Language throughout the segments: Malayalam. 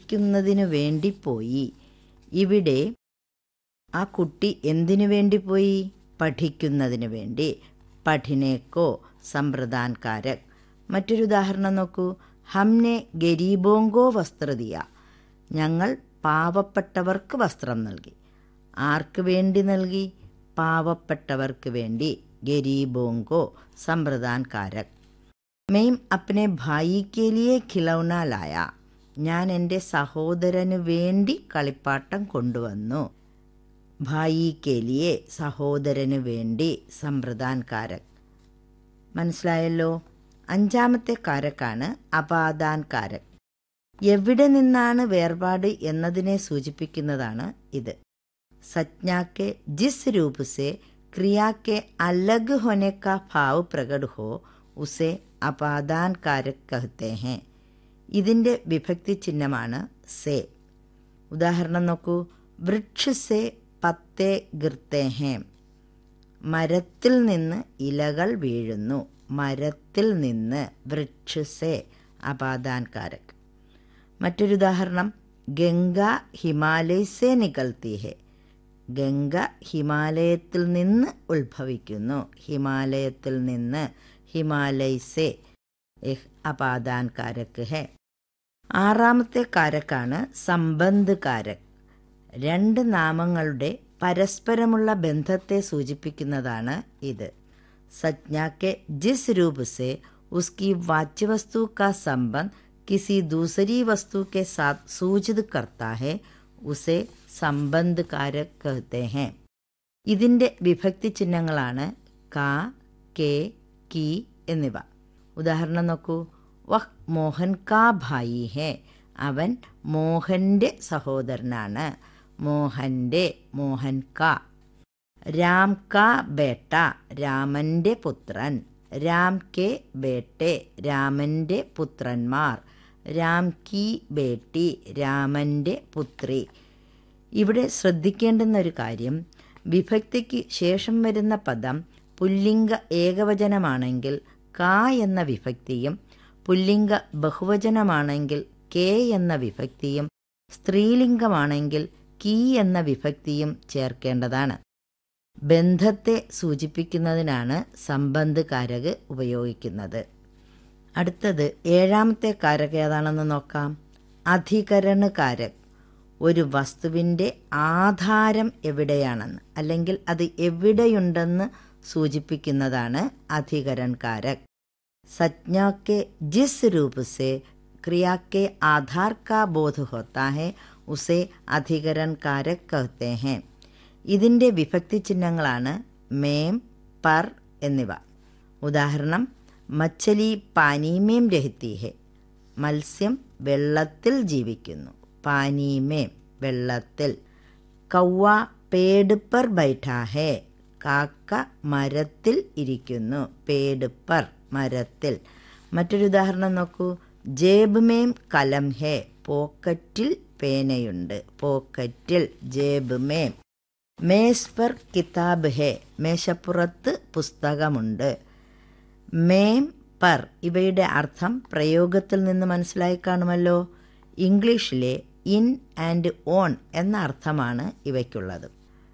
പഠിക്കുന്നതിനു വേണ്ടി പോയി ഇവിടെ ആ കുട്ടി എന്തിനു വേണ്ടി പോയി പഠിക്കുന്നതിന് വേണ്ടി പഠിനേക്കോ സമ്പ്രദാൻകാരക് മറ്റൊരു ഉദാഹരണം നോക്കൂ ഹംനെ ഗരീബോങ്കോ വസ്ത്രദിയ ഞങ്ങൾ പാവപ്പെട്ടവർക്ക് വസ്ത്രം നൽകി ആർക്ക് വേണ്ടി നൽകി പാവപ്പെട്ടവർക്ക് വേണ്ടി ഗരീബോങ്കോ സമ്പ്രദാൻകാരക് മെയിം അപ്പനെ ഭായിക്ക് ലിയെ ഖിലൗന ലായ ഞാൻ എൻ്റെ സഹോദരന് വേണ്ടി കളിപ്പാട്ടം കൊണ്ടുവന്നു ഭായിക്ക് ലിയെ സഹോദരന് വേണ്ടി സമ്പ്രദാൻകാരക് മനസ്സിലായല്ലോ അഞ്ചാമത്തെ കാരക്കാണ് അപാദാൻകാരക് എവിടെ നിന്നാണ് വേർപാട് എന്നതിനെ സൂചിപ്പിക്കുന്നതാണ് ഇത് സജ്ഞാക്കെ ജിസ് രൂപ സെ ക്രിയാക്കെ അലഗ് ഹോനെ കാ ഭാവ് പ്രകട് ഹോ ഉസെ അപാദാൻ കാരക് കഹത്തെ ഹേ ഇതിന്റെ വിഭക്തി ചിഹ്നമാണ് സേ ഉദാഹരണം നോക്കൂ വൃക്ഷ സെ പത്തേ ഗിർത്തെ ഹേ മരത്തിൽ നിന്ന് ഇലകൾ വീഴുന്നു മരത്തിൽ നിന്ന് വൃക്ഷസെ അപാദാൻ കാരക് മറ്റൊരു ഉദാഹരണം ഗംഗ ഹിമാലയസെ നികൽത്തി ഹെ ഗംഗ ഹിമാലയത്തിൽ നിന്ന് ഉത്ഭവിക്കുന്നു ഹിമാലയത്തിൽ നിന്ന് ഹിമാലയസെ അപാദാൻ കാരക് ഹെ ആറാമത്തെ കാരക്കാണ് സംബന്ധ് കാരക് രണ്ട് നാമങ്ങളുടെ പരസ്പരമുള്ള ബന്ധത്തെ സൂചിപ്പിക്കുന്നതാണ് ഇത് സജ്ഞാക്കെ ജിസ് രൂപ സെ ഉസ്കി വാച്യവസ്തു കാ സംബന്ധ किसी दूसरी वस्तु के साथ सूचित करता है उसे സംബന്ധ് കാരക് कहते हैं ഇതിന്റെ വിഭക്തി ചിഹ്നങ്ങളാണ് കാ കെ കി എന്നിവ ഉദാഹരണം നോക്കൂ വഹ് മോഹൻ കാ ഭായി ഹേ അവൻ മോഹന്റെ സഹോദരനാണ് മോഹന്റെ മോഹൻ കാ രാം കാ ബേട്ട രാമന്റെ പുത്രൻ രാം കെ ബേട്ടെ രാമന്റെ പുത്രന്മാർ രാം കി ബേട്ടി രാമന്റെ പുത്രി ഇവിടെ ശ്രദ്ധിക്കേണ്ടുന്ന ഒരു കാര്യം വിഭക്തിക്ക് ശേഷം വരുന്ന പദം പുല്ലിംഗ ഏകവചനമാണെങ്കിൽ കാ എന്ന വിഭക്തിയും പുല്ലിംഗ ബഹുവചനമാണെങ്കിൽ കെ എന്ന വിഭക്തിയും സ്ത്രീലിംഗമാണെങ്കിൽ കീ എന്ന വിഭക്തിയും ചേർക്കേണ്ടതാണ് ബന്ധത്തെ സൂചിപ്പിക്കുന്നതിനാണ് സംബന്ധ് കാരക് ഉപയോഗിക്കുന്നത് അടുത്തത് ഏഴാമത്തെ കാരക് ഏതാണെന്ന് നോക്കാം അധികരണ കാരക് ഒരു വസ്തുവിൻ്റെ ആധാരം എവിടെയാണെന്ന് അല്ലെങ്കിൽ അത് എവിടെയുണ്ടെന്ന് സൂചിപ്പിക്കുന്നതാണ് അധികരൺ കാരക് സജ്ഞാക്കെ ജിസ് രൂപ സെ ക്രിയാക്കെ ആധാർ കാ ബോധ ഹോത്താ ഹെ ഉസെ അധികരൺ കാരക് കഹത്തെ ഹെ ഇതിൻ്റെ വിഭക്തി ചിഹ്നങ്ങളാണ് മേം പർ എന്നിവ ഉദാഹരണം മച്ചലി പാനീമേം രഹിത്തി ഹെ മത്സ്യം വെള്ളത്തിൽ ജീവിക്കുന്നു പാനീമേം വെള്ളത്തിൽ കൗവ പേട് പർ ബൈഠാ ഹെ കാക്ക മരത്തിൽ ഇരിക്കുന്നു പേട് പർ മരത്തിൽ മറ്റൊരു ഉദാഹരണം നോക്കൂ ജേബ് മേം കലം ഹെ പോക്കറ്റിൽ പേനയുണ്ട് പോക്കറ്റിൽ ജേബ് മേം മേസ് പർ കിതാബ് ഹെ മേശപ്പുറത്ത് പുസ്തകമുണ്ട് മേം പർ ഇവയുടെ അർത്ഥം പ്രയോഗത്തിൽ നിന്ന് മനസ്സിലായി കാണുമല്ലോ ഇംഗ്ലീഷിലെ ഇൻ ആൻഡ് ഓൺ എന്ന അർത്ഥമാണ് ഇവയ്ക്കുള്ളത്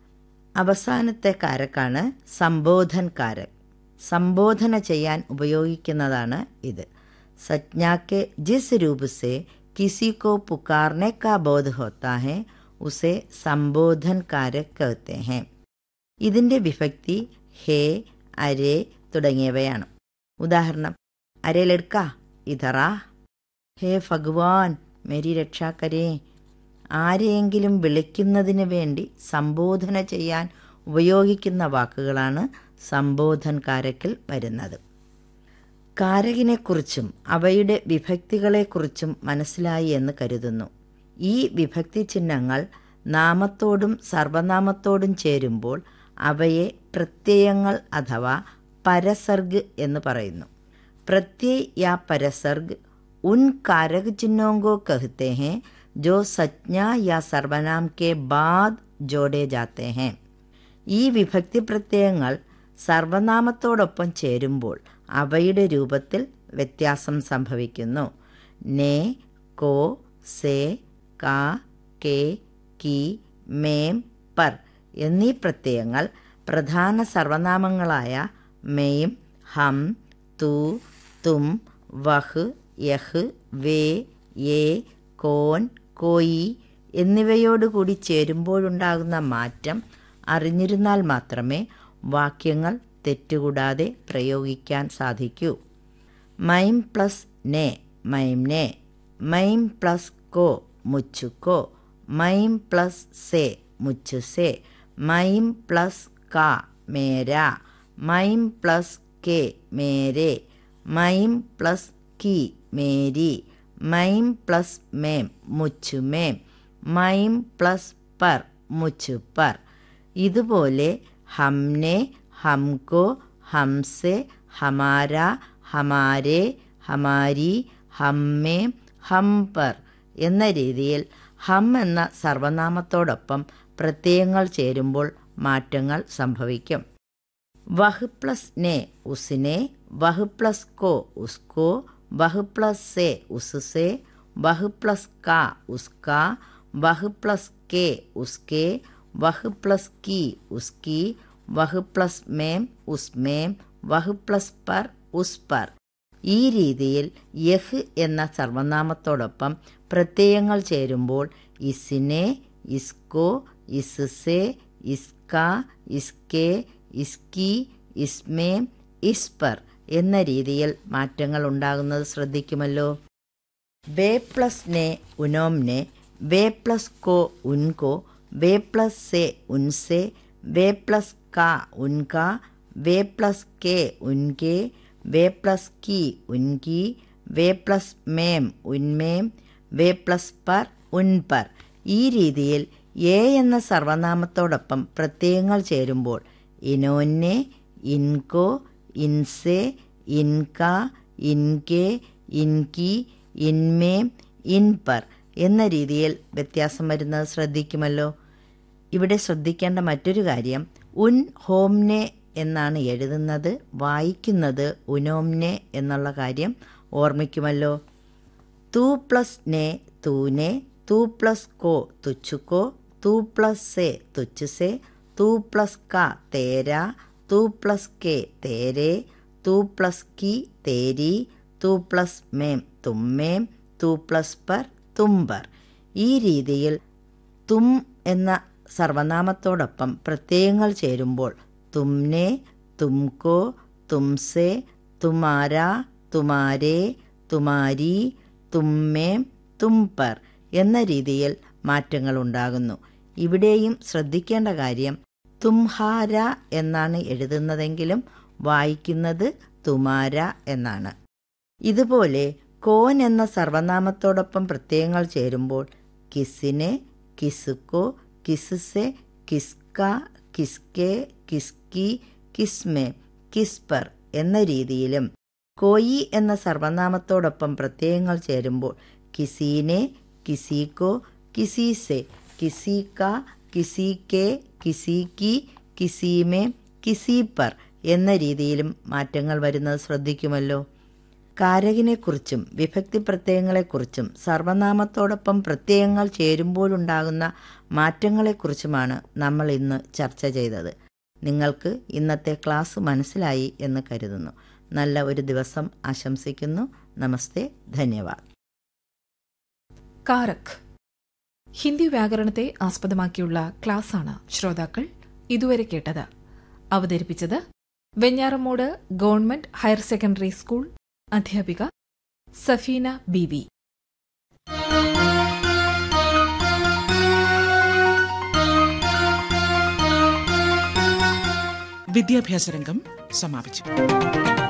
അവസാനത്തെ കാരക്കാണ് സംബോധൻ കാരക് സംബോധന ചെയ്യാൻ ഉപയോഗിക്കുന്നതാണ് ഇത് സജ്ഞാക്കെ ജിസ് രൂപ സെ കിസി കോ പുക്കാർനെ കാ ബോധ ഹോത്താ ഹെ ഉസെ സംബോധൻ കാരക് കഹത്തെ ഹെ ഇതിൻ്റെ വിഭക്തി ഹേ അരേ തുടങ്ങിയവയാണ് ഉദാഹരണം അരേ ലഡ്ക ഇതറാ ഹേ ഭഗവാൻ മേരി രക്ഷാക്കരേ ആരെയെങ്കിലും വിളിക്കുന്നതിന് വേണ്ടി സംബോധന ചെയ്യാൻ ഉപയോഗിക്കുന്ന വാക്കുകളാണ് സംബോധൻ കാരക്കിൽ വരുന്നത് കാരകിനെക്കുറിച്ചും അവയുടെ വിഭക്തികളെക്കുറിച്ചും മനസ്സിലായി എന്ന് കരുതുന്നു ഈ വിഭക്തി ചിഹ്നങ്ങൾ നാമത്തോടും സർവനാമത്തോടും ചേരുമ്പോൾ അവയെ പ്രത്യയങ്ങൾ അഥവാ പരസർഗ് എന്ന് പറയുന്നു പ്രത്യയ യാ പരസർഗ് ഉൻ कारक चिन्हों को कहते हैं जो संज्ञा या സർവനാം के बाद जोड़े जाते हैं ഈ വിഭക്തി പ്രത്യയങ്ങൾ സർവനാമത്തോടൊപ്പം ചേരുമ്പോൾ അവയുടെ രൂപത്തിൽ വ്യത്യാസം സംഭവിക്കുന്നു നേ കോ സേ കാ കെ കി മേം പർ എന്നീ പ്രത്യയങ്ങൾ പ്രധാന സർവനാമങ്ങളായ മെയിം ഹം തു തും വഹ് യഹ് വേ യേ കോൻ കോയി എന്നിവയോടുകൂടി ചേരുമ്പോഴുണ്ടാകുന്ന മാറ്റം അറിഞ്ഞിരുന്നാൽ മാത്രമേ വാക്യങ്ങൾ തെറ്റുകൂടാതെ പ്രയോഗിക്കാൻ സാധിക്കൂ മൈം പ്ലസ് നെ മൈം നെ മൈം പ്ലസ് കോ മുച്ചുക്കോ മൈം പ്ലസ് സെ മുച്ചുസെ മൈം പ്ലസ് ക മേര മൈം പ്ലസ് കെ മേരെ മൈം പ്ലസ് കി മേരി മൈം പ്ലസ് മേം മുച്ചുമേം മൈം പ്ലസ് പർ മുച്ചുപർ ഇതുപോലെ ഹംനെ ഹംകോ ഹംസെ ഹമാര ഹമാരെ ഹമാരി ഹമ്മേ ഹംപർ എന്ന രീതിയിൽ ഹം എന്ന സർവനാമത്തോടൊപ്പം പ്രത്യയങ്ങൾ ചേരുമ്പോൾ മാറ്റങ്ങൾ സംഭവിക്കും വഹ് പ്ലസ് നെ ഉസിനെ വഹ് പ്ലസ് കോ ഉസ്കോ വഹ് പ്ലസ് സെ ഉസ്സെ വഹ് പ്ലസ് ക ഉസ്ക വഹ് പ്ലസ് കെ ഉസ്കെ വഹ് പ്ലസ് കി ഉസ്കി വഹ് പ്ലസ് മേം ഉസ്മേം വഹ് പ്ലസ് പർ ഉസ്പർ ഈ രീതിയിൽ യഹ് എന്ന സർവനാമത്തോടൊപ്പം പ്രത്യയങ്ങൾ ചേരുമ്പോൾ ഇസിനെ ഇസ്കോ ഇസ്സെ ഇസ്ക ഇസ്കെ ഇസ്കി ഇസ്മേം ഇസ്പർ എന്ന രീതിയിൽ മാറ്റങ്ങൾ ഉണ്ടാകുന്നത് ശ്രദ്ധിക്കുമല്ലോ വേ പ്ലസ് നെ ഉനോംനെ വേ പ്ലസ് കോ ഉൻകോ വേ പ്ലസ് സെ ഉൻസെ വേ പ്ലസ് ക ഉൻക വേ പ്ലസ് കെ ഉൻകെ വേ പ്ലസ് കി ഉൻകി വേ പ്ലസ് മേം ഉന്മേം വേ പ്ലസ് പർ ഉൻപർ ഈ രീതിയിൽ എ എന്ന സർവനാമത്തോടൊപ്പം പ്രത്യയങ്ങൾ ചേരുമ്പോൾ ഇനോന്നെ ഇൻകോ ഇൻസെ ഇൻക ഇൻകെ ഇൻകി ഇൻമേം ഇൻപർ എന്ന രീതിയിൽ വ്യത്യാസം വരുന്നത് ശ്രദ്ധിക്കുമല്ലോ ഇവിടെ ശ്രദ്ധിക്കേണ്ട മറ്റൊരു കാര്യം ഉൻ ഹോംനെ എന്നാണ് എഴുതുന്നത് വായിക്കുന്നത് ഉനോംനെ എന്നുള്ള കാര്യം ഓർമ്മിക്കുമല്ലോ തൂ പ്ലസ് നെ തൂനെ തൂ പ്ലസ് കോ തുച്ചുക്കോ തൂ പ്ലസ് സെ തുച്ചുസെ തൂ പ്ലസ് ക തേര തൂ പ്ലസ് കെ തേരെ തൂ പ്ലസ് കി തേരി തൂ പ്ലസ് മേം തുമ്മേം തൂ പ്ലസ് പർ തുമ്പർ ഈ രീതിയിൽ തും എന്ന സർവനാമത്തോടൊപ്പം പ്രത്യയങ്ങൾ ചേരുമ്പോൾ തുമ്നെ തുംകോ തുംസെ തുമാര തുമാരെ തുമാരി തുമ്മേം തുംപർ എന്ന രീതിയിൽ മാറ്റങ്ങൾ ഉണ്ടാകുന്നു ഇവിടെയും ശ്രദ്ധിക്കേണ്ട കാര്യം തുംഹാര എന്നാണ് എഴുതുന്നതെങ്കിലും വായിക്കുന്നത് തുമാര എന്നാണ് ഇതുപോലെ കോൻ എന്ന സർവനാമത്തോടൊപ്പം പ്രത്യയങ്ങൾ ചേരുമ്പോൾ കിസിനെ കിസുക്കോ കിസുസെ കിസ്ക കിസ്കെ കിസ്കി കിസ്മെ കിസ്പർ എന്ന രീതിയിലും കോയി എന്ന സർവനാമത്തോടൊപ്പം പ്രത്യയങ്ങൾ ചേരുമ്പോൾ കിസീനെ കിസീക്കോ കിസീസെ കിസീക്ക കിസീക്കെ കിസീക്കി കിസീമെ കിസീപ്പർ എന്ന രീതിയിലും മാറ്റങ്ങൾ വരുന്നത് ശ്രദ്ധിക്കുമല്ലോ കാരകിനെക്കുറിച്ചും വിഭക്തി പ്രത്യയങ്ങളെക്കുറിച്ചും സർവനാമത്തോടൊപ്പം പ്രത്യയങ്ങൾ ചേരുമ്പോഴുണ്ടാകുന്ന മാറ്റങ്ങളെക്കുറിച്ചുമാണ് നമ്മൾ ഇന്ന് ചർച്ച ചെയ്തത് നിങ്ങൾക്ക് ഇന്നത്തെ ക്ലാസ് മനസ്സിലായി എന്ന് കരുതുന്നു നല്ല ഒരു ദിവസം ആശംസിക്കുന്നു നമസ്തേ ധന്യവാദ് കാരക് ഹിന്ദി വ്യാകരണത്തെ ആസ്പദമാക്കിയുള്ള ക്ലാസ്സാണ് ശ്രോതാക്കൾ ഇതുവരെ കേട്ടത് അവതരിപ്പിച്ചത് Venjaramoodu government higher secondary school അധ്യാപിക സഫീന ബി വി വിദ്യാഭ്യാസ രംഗം സമാപിച്ചു